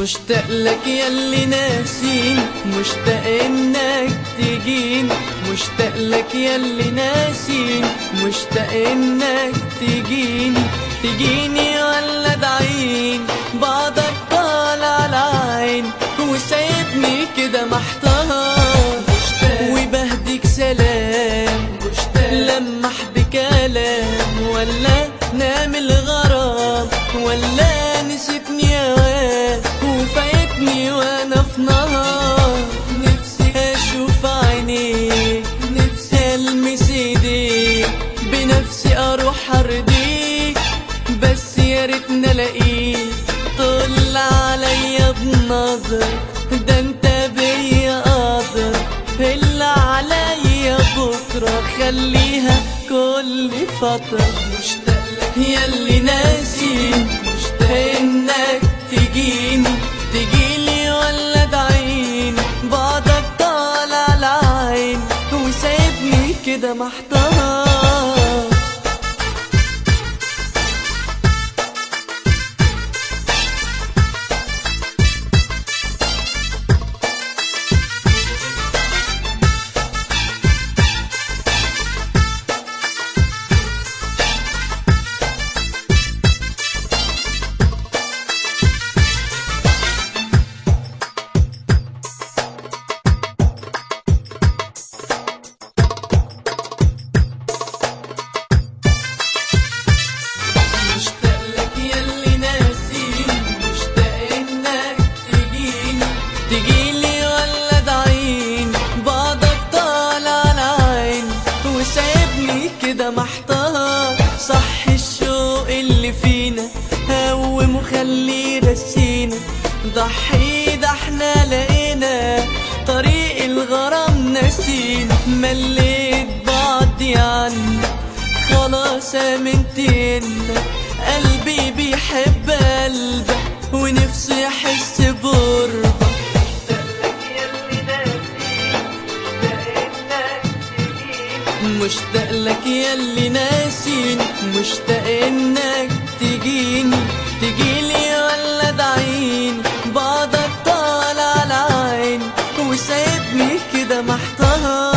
مشتاق لك ياللي ناسين مشتاق انك تجين مشتاق لك ياللي ناسين مشتاق انك تجيني تجيني ولا دعين بعضك طالع العين وسايبني كده محتار وبهديك سلام لمح بكلام ولا نعمل غرام ولا نسيتني اوام وفايتني وانا في نهار نفسي اشوف عينيك نفسي المس ايديك بنفسي اروح ارضيك بس يا ريتني الاقيك طل عليا بنظر ده انت بيا قادر اللي عليا بكرة خليها كل فترة مشتاق لك ياللي ناسي مشتاق انك تجيني تجيلي ولا دعيني بعدك طالع العين وسايبني كده محتار مشتاق لك ياللي ناسين مشتاق انك تجيني تجيلي ولا دعين بعضك طالع العين وسايبني كده محتار صح الشوق اللي فينا هوم وخليه رسينا ضحي ده احنا لقينا طريق الغرام نسينا مليت بعضي عنك خلاص امنت انك قلبي بيحب قلبك ونفسه يحس بقربك مشتاق لك ياللي ناسين مشتاق انك تجيني تجيلي ولا دعيني بعضك طالع العين وسايبني كده محتار